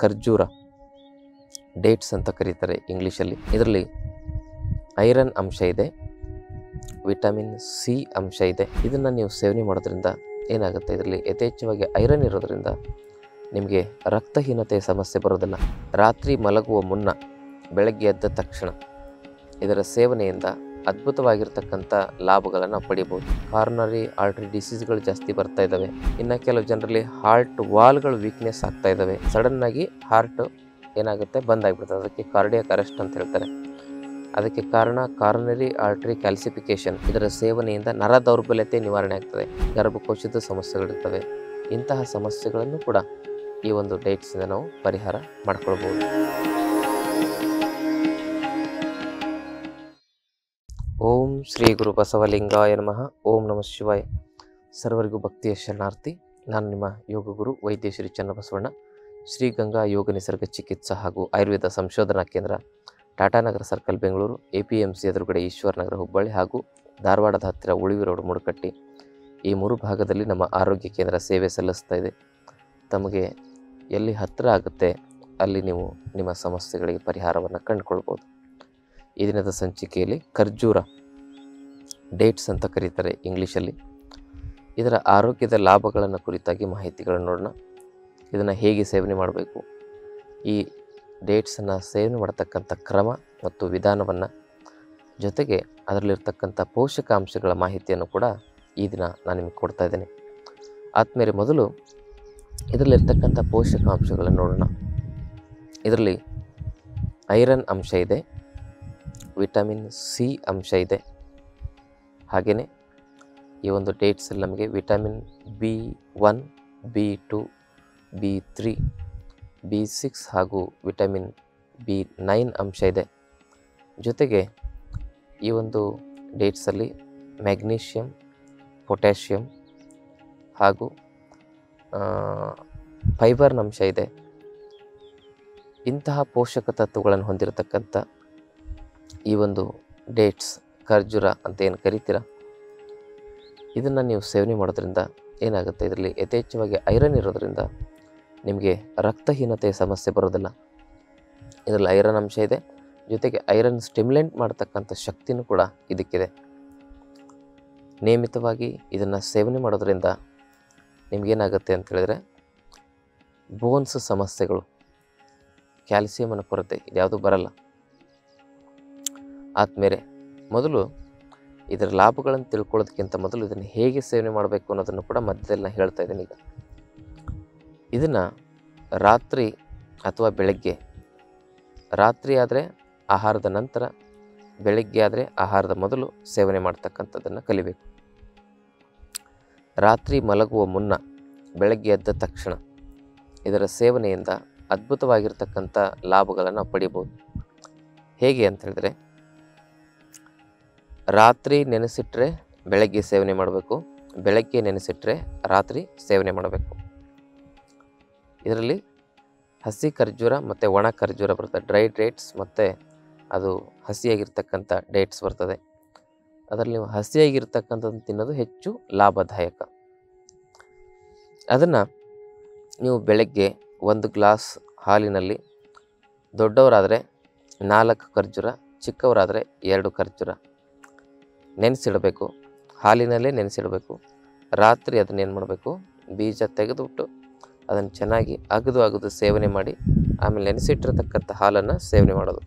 ಖರ್ಜೂರ ಡೇಟ್ಸ್ ಅಂತ ಕರೀತಾರೆ ಇಂಗ್ಲೀಷಲ್ಲಿ ಇದರಲ್ಲಿ ಐರನ್ ಅಂಶ ಇದೆ ವಿಟಮಿನ್ ಸಿ ಅಂಶ ಇದೆ ಇದನ್ನು ನೀವು ಸೇವನೆ ಮಾಡೋದ್ರಿಂದ ಏನಾಗುತ್ತೆ ಇದರಲ್ಲಿ ಯಥೇಚ್ಛವಾಗಿ ಐರನ್ ಇರೋದ್ರಿಂದ ನಿಮಗೆ ರಕ್ತಹೀನತೆ ಸಮಸ್ಯೆ ಬರೋದಿಲ್ಲ ರಾತ್ರಿ ಮಲಗುವ ಮುನ್ನ ಬೆಳಗ್ಗೆ ಎದ್ದ ತಕ್ಷಣ ಇದರ ಸೇವನೆಯಿಂದ ಅದ್ಭುತವಾಗಿರ್ತಕ್ಕಂಥ ಲಾಭಗಳನ್ನು ಪಡಿಬೋದು ಕಾರ್ನರಿ ಆರ್ಟರಿ ಡಿಸೀಸ್ಗಳು ಜಾಸ್ತಿ ಬರ್ತಾ ಇದ್ದಾವೆ ಇನ್ನು ಕೆಲವು ಜನರಲ್ಲಿ ಹಾರ್ಟ್ ವಾಲ್ಗಳು ವೀಕ್ನೆಸ್ ಆಗ್ತಾ ಇದ್ದಾವೆ ಸಡನ್ ಆಗಿ ಹಾರ್ಟ್ ಏನಾಗುತ್ತೆ ಬಂದ್ ಆಗಿಬಿಡ್ತದೆ ಅದಕ್ಕೆ ಕಾರ್ಡಿಯಕ್ ಅರೆಸ್ಟ್ ಅಂತ ಹೇಳ್ತಾರೆ ಅದಕ್ಕೆ ಕಾರಣ ಕಾರ್ನರಿ ಆರ್ಟರಿ ಕ್ಯಾಲ್ಸಿಫಿಕೇಶನ್ ಇದರ ಸೇವನೆಯಿಂದ ನರ ದೌರ್ಬಲ್ಯತೆ ನಿವಾರಣೆ ಆಗ್ತದೆ ಗರ್ಭಕೋಶದ ಸಮಸ್ಯೆಗಳಿರ್ತವೆ ಇಂತಹ ಸಮಸ್ಯೆಗಳನ್ನು ಕೂಡ ಈ ಒಂದು ಡೇಟ್ಸಿಂದ ನಾವು ಪರಿಹಾರ ಮಾಡ್ಕೊಳ್ಬೋದು ಓಂ ಶ್ರೀ ಗುರು ಬಸವಲಿಂಗಾಯ ನಮಃ ಓಂ ನಮಃ ಶಿವಾಯ ಸರ್ವರಿಗೂ ಭಕ್ತಿಯ ಶರಣಾರ್ಥಿ ನಾನು ನಿಮ್ಮ ಯೋಗ ಗುರು ವೈದ್ಯ ಶ್ರೀ ಚನ್ನಬಸವಣ್ಣ ಶ್ರೀ ಗಂಗಾ ಯೋಗ ನಿಸರ್ಗ ಚಿಕಿತ್ಸಾ ಹಾಗೂ ಆಯುರ್ವೇದ ಸಂಶೋಧನಾ ಕೇಂದ್ರ Tatanagar circle Bengaluru A P M C ಎದುರುಗಡೆ ಈಶ್ವರನಗರ ಹುಬ್ಬಳ್ಳಿ ಹಾಗೂ ಧಾರವಾಡದ ಹತ್ತಿರ ಉಳಿವಿ ರೋಡ್ ಮುಡುಕಟ್ಟಿ ಈ ಮೂರು ಭಾಗದಲ್ಲಿ ನಮ್ಮ ಆರೋಗ್ಯ ಕೇಂದ್ರ ಸೇವೆ ಸಲ್ಲಿಸ್ತಾ ಇದೆ ತಮಗೆ ಎಲ್ಲಿ ಹತ್ತಿರ ಆಗುತ್ತೆ ಅಲ್ಲಿ ನೀವು ನಿಮ್ಮ ಸಮಸ್ಯೆಗಳಿಗೆ ಪರಿಹಾರವನ್ನು ಕಂಡುಕೊಳ್ಬೋದು ಈ ದಿನದ ಸಂಚಿಕೆಯಲ್ಲಿ ಖರ್ಜೂರ ಡೇಟ್ಸ್ ಅಂತ ಕರೀತಾರೆ ಇಂಗ್ಲೀಷಲ್ಲಿ ಇದರ ಆರೋಗ್ಯದ ಲಾಭಗಳನ್ನು ಕುರಿತಾಗಿ ಮಾಹಿತಿಗಳನ್ನು ನೋಡೋಣ ಇದನ್ನು ಹೇಗೆ ಸೇವನೆ ಮಾಡಬೇಕು ಈ ಡೇಟ್ಸನ್ನು ಸೇವನೆ ಮಾಡತಕ್ಕಂಥ ಕ್ರಮ ಮತ್ತು ವಿಧಾನವನ್ನು ಜೊತೆಗೆ ಅದರಲ್ಲಿರ್ತಕ್ಕಂಥ ಪೋಷಕಾಂಶಗಳ ಮಾಹಿತಿಯನ್ನು ಕೂಡ ಈ ದಿನ ನಾನು ನಿಮಗೆ ಕೊಡ್ತಾ ಇದ್ದೇನೆ ಆದಮೇಲೆ ಮೊದಲು ಇದರಲ್ಲಿರ್ತಕ್ಕಂಥ ಪೋಷಕಾಂಶಗಳನ್ನು ನೋಡೋಣ ಇದರಲ್ಲಿ ಐರನ್ ಅಂಶ ಇದೆ ವಿಟಮಿನ್ ಸಿ ಅಂಶ ಇದೆ ಹಾಗೆಯೇ ಈ ಒಂದು ಡೇಟ್ಸಲ್ಲಿ ನಮಗೆ vitamin B one B two B three B six ಹಾಗೂ ವಿಟಮಿನ್ ಬಿ ನೈನ್ ಅಂಶ ಇದೆ ಜೊತೆಗೆ ಈ ಒಂದು ಡೇಟ್ಸಲ್ಲಿ ಮ್ಯಾಗ್ನೀಷಿಯಮ್ ಪೊಟ್ಯಾಷಿಯಮ್ ಹಾಗೂ ಫೈಬರ್ನ ಅಂಶ ಇದೆ ಇಂತಹ ಪೋಷಕ ತತ್ವಗಳನ್ನು ಹೊಂದಿರತಕ್ಕಂಥ ಈ ಒಂದು ಡೇಟ್ಸ್ ಖರ್ಜೂರ ಅಂತ ಏನು ಕರಿತೀರ ಇದನ್ನು ನೀವು ಸೇವನೆ ಮಾಡೋದ್ರಿಂದ ಏನಾಗುತ್ತೆ ಇದರಲ್ಲಿ ಯಥೇಚ್ಛವಾಗಿ ಐರನ್ ಇರೋದ್ರಿಂದ ನಿಮಗೆ ರಕ್ತಹೀನತೆಯ ಸಮಸ್ಯೆ ಬರೋದಿಲ್ಲ ಇದರಲ್ಲಿ ಐರನ್ ಅಂಶ ಇದೆ ಜೊತೆಗೆ ಐರನ್ ಸ್ಟಿಮ್ಯುಲೆಂಟ್ ಮಾಡ್ತಕ್ಕಂಥ ಶಕ್ತಿನೂ ಕೂಡ ಇದಕ್ಕಿದೆ ನಿಯಮಿತವಾಗಿ ಇದನ್ನು ಸೇವನೆ ಮಾಡೋದ್ರಿಂದ ನಿಮಗೇನಾಗುತ್ತೆ ಅಂತ ಹೇಳಿದ್ರೆ ಬೋನ್ಸ್ ಸಮಸ್ಯೆಗಳು ಕ್ಯಾಲ್ಸಿಯಮನ ಕೊರತೆ ಇದ್ಯಾವುದು ಬರಲ್ಲ ಆದಮೇಲೆ ಮೊದಲು ಇದರ ಲಾಭಗಳನ್ನು ತಿಳ್ಕೊಳ್ಳೋದಕ್ಕಿಂತ ಮೊದಲು ಇದನ್ನು ಹೇಗೆ ಸೇವನೆ ಮಾಡಬೇಕು ಅನ್ನೋದನ್ನು ಕೂಡ ಮಧ್ಯದಲ್ಲಿ ನಾನು ಹೇಳ್ತಾ ಇದ್ದೀನಿ ಈಗ ಇದನ್ನು ರಾತ್ರಿ ಅಥವಾ ಬೆಳಗ್ಗೆ ರಾತ್ರಿ ಆದರೆ ಆಹಾರದ ನಂತರ ಬೆಳಗ್ಗೆ ಆದರೆ ಆಹಾರದ ಮೊದಲು ಸೇವನೆ ಮಾಡ್ತಕ್ಕಂಥದ್ದನ್ನು ಕಲಿಬೇಕು ರಾತ್ರಿ ಮಲಗುವ ಮುನ್ನ ಬೆಳಗ್ಗೆ ಎದ್ದ ತಕ್ಷಣ ಇದರ ಸೇವನೆಯಿಂದ ಅದ್ಭುತವಾಗಿರ್ತಕ್ಕಂಥ ಲಾಭಗಳನ್ನು ಪಡಿಬೋದು ಹೇಗೆ ಅಂತ ಹೇಳಿದ್ರೆ ರಾತ್ರಿ ನೆನೆಸಿಟ್ರೆ ಬೆಳಗ್ಗೆ ಸೇವನೆ ಮಾಡಬೇಕು ಬೆಳಗ್ಗೆ ನೆನೆಸಿಟ್ರೆ ರಾತ್ರಿ ಸೇವನೆ ಮಾಡಬೇಕು ಇದರಲ್ಲಿ ಹಸಿ ಖರ್ಜೂರ ಮತ್ತು ಒಣ ಖರ್ಜೂರ ಬರ್ತದೆ ಡ್ರೈ ಡೇಟ್ಸ್ ಮತ್ತು ಅದು ಹಸಿಯಾಗಿರ್ತಕ್ಕಂಥ ಡೇಟ್ಸ್ ಬರ್ತದೆ ಅದರಲ್ಲಿ ನೀವು ಹಸಿಯಾಗಿರ್ತಕ್ಕಂಥದ್ದು ತಿನ್ನೋದು ಹೆಚ್ಚು ಲಾಭದಾಯಕ ಅದನ್ನು ನೀವು ಬೆಳಗ್ಗೆ ಒಂದು ಗ್ಲಾಸ್ ಹಾಲಿನಲ್ಲಿ ದೊಡ್ಡವರಾದರೆ ನಾಲ್ಕು ಖರ್ಜೂರ ಚಿಕ್ಕವರಾದರೆ ಎರಡು ಖರ್ಜೂರ ನೆನೆಸಿಡಬೇಕು ಹಾಲಿನಲ್ಲೇ ನೆನೆಸಿಡಬೇಕು ರಾತ್ರಿ ಅದನ್ನೇನು ಮಾಡಬೇಕು ಬೀಜ ತೆಗೆದುಬಿಟ್ಟು ಅದನ್ನು ಚೆನ್ನಾಗಿ ಅಗದು ಅಗದು ಸೇವನೆ ಮಾಡಿ ಆಮೇಲೆ ನೆನೆಸಿಟ್ಟಿರ್ತಕ್ಕಂಥ ಹಾಲನ್ನು ಸೇವನೆ ಮಾಡೋದು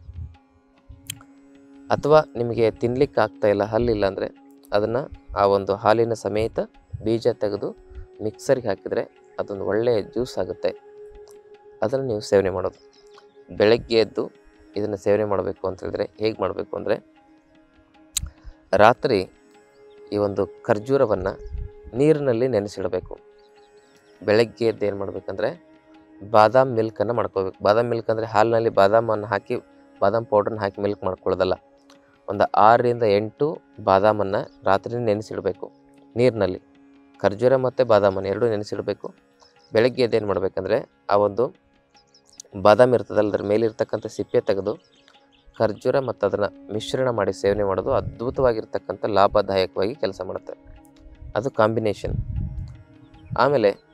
ಅಥವಾ ನಿಮಗೆ ತಿನ್ನಲಿಕ್ಕೆ ಆಗ್ತಾ ಇಲ್ಲ ಹಲ್ಲಿಲ್ಲ ಅಂದರೆ ಅದನ್ನು ಆ ಒಂದು ಹಾಲಿನ ಸಮೇತ ಬೀಜ ತೆಗೆದು ಮಿಕ್ಸರ್ಗೆ ಹಾಕಿದರೆ ಅದೊಂದು ಒಳ್ಳೆಯ ಜ್ಯೂಸ್ ಆಗುತ್ತೆ ಅದನ್ನು ನೀವು ಸೇವನೆ ಮಾಡೋದು ಬೆಳಗ್ಗೆ ಎದ್ದು ಇದನ್ನು ಸೇವನೆ ಮಾಡಬೇಕು ಅಂತ ಹೇಳಿದ್ರೆ ಹೇಗೆ ಮಾಡಬೇಕು ಅಂದರೆ ರಾತ್ರಿ ಈ ಒಂದು ಖರ್ಜೂರವನ್ನು ನೀರಿನಲ್ಲಿ ನೆನೆಸಿಡಬೇಕು ಬೆಳಗ್ಗೆ ಎದ್ದು ಏನು ಮಾಡಬೇಕಂದ್ರೆ ಬಾದಾಮ್ ಮಿಲ್ಕನ್ನು ಮಾಡ್ಕೋಬೇಕು ಬಾದಾಮ್ ಮಿಲ್ಕ್ ಅಂದರೆ ಹಾಲಿನಲ್ಲಿ ಬಾದಾಮನ್ನು ಹಾಕಿ ಬಾದಾಮ್ ಪೌಡ್ರನ್ನ ಹಾಕಿ ಮಿಲ್ಕ್ ಮಾಡ್ಕೊಳ್ಳೋದಲ್ಲ ಒಂದು ಆರರಿಂದ ಎಂಟು ಬಾದಾಮನ್ನು ರಾತ್ರಿ ನೆನೆಸಿಡಬೇಕು ನೀರಿನಲ್ಲಿ ಖರ್ಜೂರ ಮತ್ತು ಬಾದಾಮನ್ನು ಎರಡೂ ನೆನೆಸಿಡಬೇಕು ಬೆಳಗ್ಗೆ ಎದ್ದು ಏನು ಮಾಡಬೇಕಂದ್ರೆ ಆ ಒಂದು ಬಾದಾಮ್ ಇರ್ತದಲ್ಲ ಅದ್ರ ಮೇಲಿರ್ತಕ್ಕಂಥ ಸಿಪ್ಪೆ ತೆಗೆದು ಖರ್ಜೂರ ಮತ್ತು ಅದನ್ನು ಮಿಶ್ರಣ ಮಾಡಿ ಸೇವನೆ ಮಾಡೋದು ಅದ್ಭುತವಾಗಿರ್ತಕ್ಕಂಥ ಲಾಭದಾಯಕವಾಗಿ ಕೆಲಸ ಮಾಡುತ್ತೆ ಅದು ಕಾಂಬಿನೇಷನ್ ಆಮೇಲೆ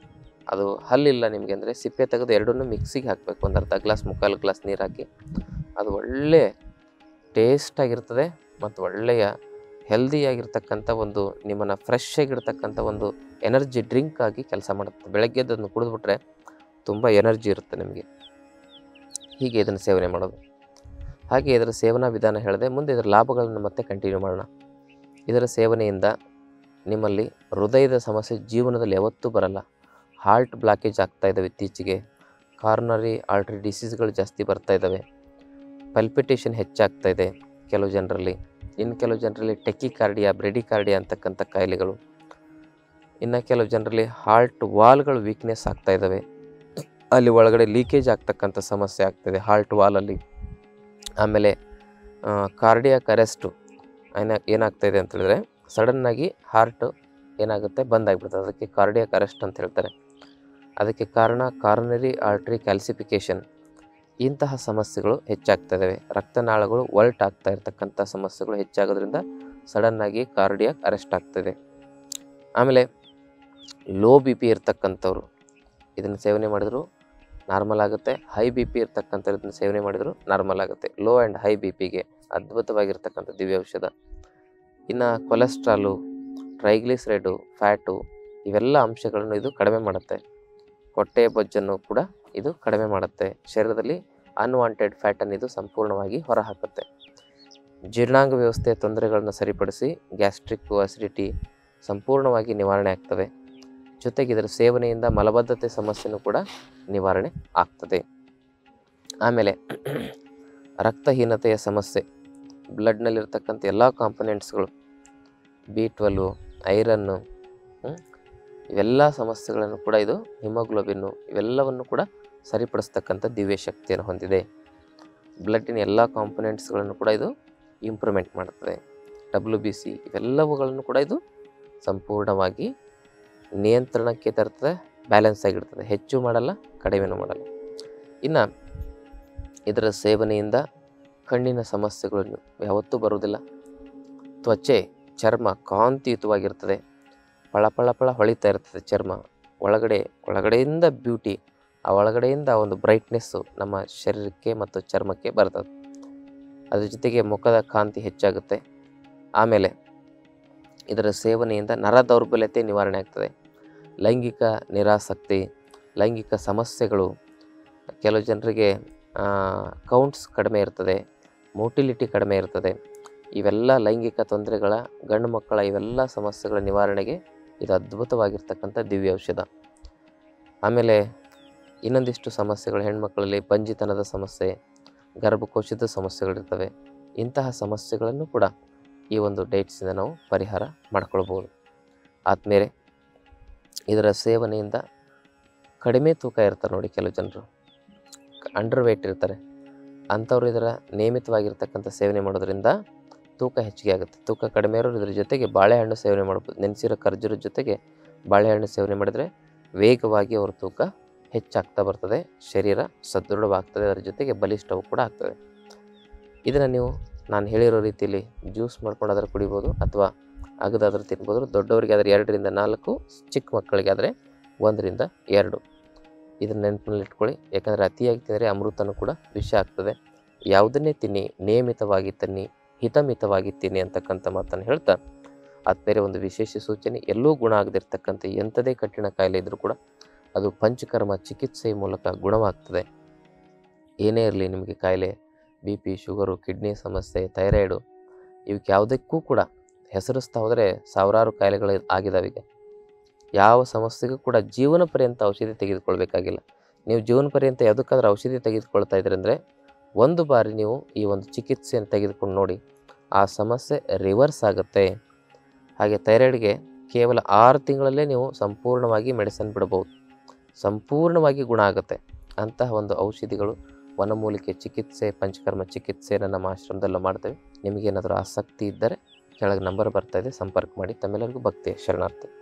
ಅದು ಹಲ್ಲಿಲ್ಲ ನಿಮಗೆ ಅಂದರೆ ಸಿಪ್ಪೆ ತೆಗೆದು ಎರಡನ್ನೂ ಮಿಕ್ಸಿಗೆ ಹಾಕಬೇಕು ಒಂದು ಅರ್ಧ ಗ್ಲಾಸ್ ಮುಕ್ಕಾಲು ಗ್ಲಾಸ್ ನೀರು ಹಾಕಿ ಅದು ಒಳ್ಳೆ ಟೇಸ್ಟಾಗಿರ್ತದೆ ಮತ್ತು ಒಳ್ಳೆಯ ಹೆಲ್ದಿಯಾಗಿರ್ತಕ್ಕಂಥ ಒಂದು ನಿಮ್ಮನ್ನು ಫ್ರೆಶ್ ಆಗಿರ್ತಕ್ಕಂಥ ಒಂದು ಎನರ್ಜಿ ಡ್ರಿಂಕ್ ಆಗಿ ಕೆಲಸ ಮಾಡುತ್ತೆ ಬೆಳಗ್ಗೆ ಅದನ್ನು ಕುಡಿದ್ಬಿಟ್ರೆ ತುಂಬ ಎನರ್ಜಿ ಇರುತ್ತೆ ನಿಮಗೆ ಹೀಗೆ ಇದನ್ನು ಸೇವನೆ ಮಾಡೋದು ಹಾಗೆ ಇದರ ಸೇವನಾ ವಿಧಾನ ಹೇಳಿದೆ ಮುಂದೆ ಇದರ ಲಾಭಗಳನ್ನು ಮತ್ತೆ ಕಂಟಿನ್ಯೂ ಮಾಡೋಣ ಇದರ ಸೇವನೆಯಿಂದ ನಿಮ್ಮಲ್ಲಿ ಹೃದಯದ ಸಮಸ್ಯೆ ಜೀವನದಲ್ಲಿ ಯಾವತ್ತೂ ಬರಲ್ಲ ಹಾರ್ಟ್ ಬ್ಲಾಕೇಜ್ ಆಗ್ತಾ ಇದ್ದಾವೆ ಇತ್ತೀಚೆಗೆ ಕಾರ್ನರಿ ಆಲ್ಟ್ರಿ ಡಿಸೀಸ್ಗಳು ಜಾಸ್ತಿ ಬರ್ತಾ ಇದ್ದಾವೆ ಪಲ್ಪಿಟೇಷನ್ ಹೆಚ್ಚಾಗ್ತಾ ಇದೆ ಕೆಲವು ಜನರಲ್ಲಿ ಇನ್ನು ಕೆಲವು ಜನರಲ್ಲಿ ಟೆಕಿಕಾರ್ಡಿಯಾ ಬ್ರೆಡಿಕಾರ್ಡಿಯಾ ಅಂತಕ್ಕಂಥ ಕಾಯಿಲೆಗಳು ಇನ್ನು ಕೆಲವು ಜನರಲ್ಲಿ ಹಾರ್ಟ್ ವಾಲ್ಗಳು ವೀಕ್ನೆಸ್ ಆಗ್ತಾ ಇದ್ದಾವೆ ಅಲ್ಲಿ ಒಳಗಡೆ ಲೀಕೇಜ್ ಆಗ್ತಕ್ಕಂಥ ಸಮಸ್ಯೆ ಆಗ್ತದೆ ಹಾರ್ಟ್ ವಾಲಲ್ಲಿ ಆಮೇಲೆ ಕಾರ್ಡಿಯಾಕ್ ಅರೆಸ್ಟು ಏನ ಏನಾಗ್ತಾ ಇದೆ ಅಂತ ಹೇಳಿದ್ರೆ ಸಡನ್ನಾಗಿ ಹಾರ್ಟ್ ಏನಾಗುತ್ತೆ ಬಂದಾಗಿಬಿಡ್ತದೆ ಅದಕ್ಕೆ ಕಾರ್ಡಿಯಾಕ್ ಅರೆಸ್ಟ್ ಅಂತ ಹೇಳ್ತಾರೆ ಅದಕ್ಕೆ ಕಾರಣ ಕಾರ್ನರಿ ಆರ್ಟ್ರಿ ಕ್ಯಾಲ್ಸಿಫಿಕೇಷನ್ ಇಂತಹ ಸಮಸ್ಯೆಗಳು ಹೆಚ್ಚಾಗ್ತಾ ಇದ್ದಾವೆ ರಕ್ತನಾಳಗಳು ವರ್ಲ್ಟ್ ಆಗ್ತಾ ಇರ್ತಕ್ಕಂಥ ಸಮಸ್ಯೆಗಳು ಹೆಚ್ಚಾಗೋದ್ರಿಂದ ಸಡನ್ನಾಗಿ ಕಾರ್ಡಿಯಾಕ್ ಅರೆಸ್ಟ್ ಆಗ್ತದೆ ಆಮೇಲೆ ಲೋ ಬಿ ಪಿ ಇರ್ತಕ್ಕಂಥವ್ರು ಇದನ್ನು ಸೇವನೆ ಮಾಡಿದ್ರು ನಾರ್ಮಲ್ ಆಗುತ್ತೆ ಹೈ ಬಿ ಪಿ ಇರ್ತಕ್ಕಂಥವ್ರು ಇದನ್ನು ಸೇವನೆ ಮಾಡಿದ್ರು ನಾರ್ಮಲ್ ಆಗುತ್ತೆ ಲೋ ಆ್ಯಂಡ್ ಹೈ ಬಿ ಪಿಗೆ ಅದ್ಭುತವಾಗಿರ್ತಕ್ಕಂಥ ದಿವ್ಯ ಔಷಧ ಇನ್ನು ಕೊಲೆಸ್ಟ್ರಾಲು ಟ್ರೈಗ್ಲಿಸರೈಡು ಫ್ಯಾಟು ಇವೆಲ್ಲ ಅಂಶಗಳನ್ನು ಇದು ಕಡಿಮೆ ಮಾಡುತ್ತೆ ಹೊಟ್ಟೆಯ ಬೊಜ್ಜನ್ನು ಕೂಡ ಇದು ಕಡಿಮೆ ಮಾಡುತ್ತೆ ಶರೀರದಲ್ಲಿ ಅನ್ವಾಂಟೆಡ್ ಫ್ಯಾಟನ್ನು ಇದು ಸಂಪೂರ್ಣವಾಗಿ ಹೊರಹಾಕುತ್ತೆ ಜೀರ್ಣಾಂಗ ವ್ಯವಸ್ಥೆಯ ತೊಂದರೆಗಳನ್ನು ಸರಿಪಡಿಸಿ ಗ್ಯಾಸ್ಟ್ರಿಕ್ಕು ಅಸಿಡಿಟಿ ಸಂಪೂರ್ಣವಾಗಿ ನಿವಾರಣೆ ಆಗ್ತದೆ ಜೊತೆಗೆ ಇದರ ಸೇವನೆಯಿಂದ ಮಲಬದ್ಧತೆ ಸಮಸ್ಯೆನೂ ಕೂಡ ನಿವಾರಣೆ ಆಗ್ತದೆ ಆಮೇಲೆ ರಕ್ತಹೀನತೆಯ ಸಮಸ್ಯೆ ಬ್ಲಡ್ನಲ್ಲಿರ್ತಕ್ಕಂಥ ಎಲ್ಲ ಕಾಂಪೊನೆಂಟ್ಸ್ಗಳು ಬಿ ಟ್ವೆಲ್ವು ಐರನ್ನು ಇವೆಲ್ಲ ಸಮಸ್ಯೆಗಳನ್ನು ಕೂಡ ಇದು ಹಿಮೋಗ್ಲೋಬಿನ್ನು ಇವೆಲ್ಲವನ್ನು ಕೂಡ ಸರಿಪಡಿಸ್ತಕ್ಕಂಥ ದಿವ್ಯ ಶಕ್ತಿಯನ್ನು ಹೊಂದಿದೆ ಬ್ಲಡ್ಡಿನ ಎಲ್ಲ ಕಾಂಪೊನೆಂಟ್ಸ್ಗಳನ್ನು ಕೂಡ ಇದು ಇಂಪ್ರೂವ್ಮೆಂಟ್ ಮಾಡುತ್ತದೆ ಡಬ್ಲ್ಯೂ ಬಿ ಸಿ ಇವೆಲ್ಲವುಗಳನ್ನು ಕೂಡ ಇದು ಸಂಪೂರ್ಣವಾಗಿ ನಿಯಂತ್ರಣಕ್ಕೆ ತರ್ತದೆ ಬ್ಯಾಲೆನ್ಸ್ ಆಗಿರ್ತದೆ ಹೆಚ್ಚು ಮಾಡಲ್ಲ ಕಡಿಮೆನೂ ಮಾಡಲ್ಲ ಇನ್ನು ಇದರ ಸೇವನೆಯಿಂದ ಕಣ್ಣಿನ ಸಮಸ್ಯೆಗಳು ಯಾವತ್ತೂ ಬರುವುದಿಲ್ಲ ತ್ವಚೆ ಚರ್ಮ ಕಾಂತಿಯುತವಾಗಿರ್ತದೆ ಪಳ ಪಳ ಪಳ ಹೊಳಿತಾ ಇರ್ತದೆ ಚರ್ಮ ಒಳಗಡೆ ಒಳಗಡೆಯಿಂದ ಬ್ಯೂಟಿ ಆ ಒಳಗಡೆಯಿಂದ ಆ ಒಂದು ಬ್ರೈಟ್ನೆಸ್ಸು ನಮ್ಮ ಶರೀರಕ್ಕೆ ಮತ್ತು ಚರ್ಮಕ್ಕೆ ಬರ್ತದೆ ಅದ್ರ ಜೊತೆಗೆ ಮುಖದ ಕಾಂತಿ ಹೆಚ್ಚಾಗುತ್ತೆ ಆಮೇಲೆ ಇದರ ಸೇವನೆಯಿಂದ ನರ ದೌರ್ಬಲ್ಯತೆ ನಿವಾರಣೆ ಆಗ್ತದೆ ಲೈಂಗಿಕ ನಿರಾಸಕ್ತಿ ಲೈಂಗಿಕ ಸಮಸ್ಯೆಗಳು ಕೆಲವು ಜನರಿಗೆ ಕೌಂಟ್ಸ್ ಕಡಿಮೆ ಇರ್ತದೆ ಮೋಟಿಲಿಟಿ ಕಡಿಮೆ ಇರ್ತದೆ ಇವೆಲ್ಲ ಲೈಂಗಿಕ ತೊಂದರೆಗಳ ಗಂಡು ಮಕ್ಕಳ ಇವೆಲ್ಲ ಸಮಸ್ಯೆಗಳ ನಿವಾರಣೆಗೆ ಇದು ಅದ್ಭುತವಾಗಿರ್ತಕ್ಕಂಥ ದಿವ್ಯ ಔಷಧ ಆಮೇಲೆ ಇನ್ನೊಂದಿಷ್ಟು ಸಮಸ್ಯೆಗಳು ಹೆಣ್ಮಕ್ಳಲ್ಲಿ ಬಂಜಿತನದ ಸಮಸ್ಯೆ ಗರ್ಭಕೋಶದ ಸಮಸ್ಯೆಗಳಿರ್ತವೆ ಇಂತಹ ಸಮಸ್ಯೆಗಳನ್ನು ಕೂಡ ಈ ಒಂದು ಡೇಟ್ಸಿಂದ ನಾವು ಪರಿಹಾರ ಮಾಡ್ಕೊಳ್ಬೋದು ಆದಮೇಲೆ ಇದರ ಸೇವನೆಯಿಂದ ಕಡಿಮೆ ತೂಕ ಇರ್ತಾರೆ ನೋಡಿ ಕೆಲವು ಜನರು ಅಂಡರ್ ವೇಟ್ ಇರ್ತಾರೆ ಅಂಥವ್ರು ಇದರ ನಿಯಮಿತವಾಗಿರ್ತಕ್ಕಂಥ ಸೇವನೆ ಮಾಡೋದ್ರಿಂದ ತೂಕ ಹೆಚ್ಚಿಗೆ ಆಗುತ್ತೆ ತೂಕ ಕಡಿಮೆ ಇರೋರು ಇದ್ರ ಜೊತೆಗೆ ಬಾಳೆಹಣ್ಣು ಸೇವನೆ ಮಾಡ್ಬೋದು ನೆನೆಸಿರೋ ಖರ್ಜೂರದ ಜೊತೆಗೆ ಬಾಳೆಹಣ್ಣು ಸೇವನೆ ಮಾಡಿದರೆ ವೇಗವಾಗಿ ಅವ್ರ ತೂಕ ಹೆಚ್ಚಾಗ್ತಾ ಬರ್ತದೆ ಶರೀರ ಸದೃಢವಾಗ್ತದೆ ಅದರ ಜೊತೆಗೆ ಬಲಿಷ್ಠವೂ ಕೂಡ ಆಗ್ತದೆ ಇದನ್ನು ನೀವು ನಾನು ಹೇಳಿರೋ ರೀತಿಯಲ್ಲಿ ಜ್ಯೂಸ್ ಮಾಡ್ಕೊಂಡು ಅದರ ಕುಡಿಬೋದು ಅಥವಾ ಅಗದಾದ್ರೂ ತಿನ್ಬೋದು ದೊಡ್ಡವರಿಗೆ ಆದರೆ ಎರಡರಿಂದ ನಾಲ್ಕು ಚಿಕ್ಕ ಮಕ್ಕಳಿಗೆ ಆದರೆ ಒಂದರಿಂದ ಎರಡು ಇದನ್ನ ನೆನಪಿನಲ್ಲಿ ಇಟ್ಕೊಳ್ಳಿ ಯಾಕಂದರೆ ಅತಿಯಾಗಿ ತಿಂದರೆ ಅಮೃತನೂ ಕೂಡ ವಿಷ ಆಗ್ತದೆ ಯಾವುದನ್ನೇ ತಿನ್ನಿ ನಿಯಮಿತವಾಗಿ ತನ್ನಿ ಹಿತಮಿತವಾಗಿ ತಿನ್ನಿ ಅಂತಕ್ಕಂಥ ಮಾತನ್ನು ಹೇಳ್ತಾ ಅದು ಬೇರೆ ಒಂದು ವಿಶೇಷ ಸೂಚನೆ ಎಲ್ಲೂ ಗುಣ ಆಗದಿರ್ತಕ್ಕಂಥ ಎಂಥದೇ ಕಠಿಣ ಕಾಯಿಲೆ ಇದ್ದರೂ ಕೂಡ ಅದು ಪಂಚಕರ್ಮ ಚಿಕಿತ್ಸೆಯ ಮೂಲಕ ಗುಣವಾಗ್ತದೆ ಏನೇ ಇರಲಿ ನಿಮಗೆ ಕಾಯಿಲೆ ಬಿ ಪಿ ಶುಗರು ಕಿಡ್ನಿ ಸಮಸ್ಯೆ ಥೈರಾಯ್ಡು ಇವಕ್ಕೆ ಯಾವುದಕ್ಕೂ ಕೂಡ ಹೆಸರಿಸ್ತಾ ಹೋದರೆ ಸಾವಿರಾರು ಕಾಯಿಲೆಗಳು ಆಗಿದಾವೆ ಈಗ ಯಾವ ಸಮಸ್ಯೆಗೂ ಕೂಡ ಜೀವನ ಪರ್ಯಂತ ಔಷಧಿ ತೆಗೆದುಕೊಳ್ಬೇಕಾಗಿಲ್ಲ ನೀವು ಜೀವನ ಪರ್ಯಂತ ಯಾವುದಕ್ಕಾದ್ರೂ ಔಷಧಿ ತೆಗೆದುಕೊಳ್ತಾ ಇದ್ದೀರಿ ಅಂದರೆ ಒಂದು ಬಾರಿ ನೀವು ಈ ಒಂದು ಚಿಕಿತ್ಸೆಯನ್ನು ತೆಗೆದುಕೊಂಡು ನೋಡಿ ಆ ಸಮಸ್ಯೆ ರಿವರ್ಸ್ ಆಗುತ್ತೆ ಹಾಗೆ ಥೈರಾಯ್ಡ್ಗೆ ಕೇವಲ ಆರು ತಿಂಗಳಲ್ಲೇ ನೀವು ಸಂಪೂರ್ಣವಾಗಿ ಮೆಡಿಸಿನ್ ಬಿಡಬಹುದು ಸಂಪೂರ್ಣವಾಗಿ ಗುಣ ಆಗುತ್ತೆ ಅಂತಹ ಒಂದು ಔಷಧಿಗಳು ವನಮೂಲಿಕೆ ಚಿಕಿತ್ಸೆ ಪಂಚಕರ್ಮ ಚಿಕಿತ್ಸೆಯನ್ನು ನಮ್ಮ ಆಶ್ರಮದಲ್ಲೂ ಮಾಡ್ತೇವೆ ನಿಮಗೇನಾದರೂ ಆಸಕ್ತಿ ಇದ್ದರೆ ಕೆಳಗೆ ನಂಬರ್ ಬರ್ತಾ ಇದೆ ಸಂಪರ್ಕ ಮಾಡಿ ತಮ್ಮೆಲ್ಲರಿಗೂ ಭಕ್ತಿಯ ಶರಣಾರ್ಥಿ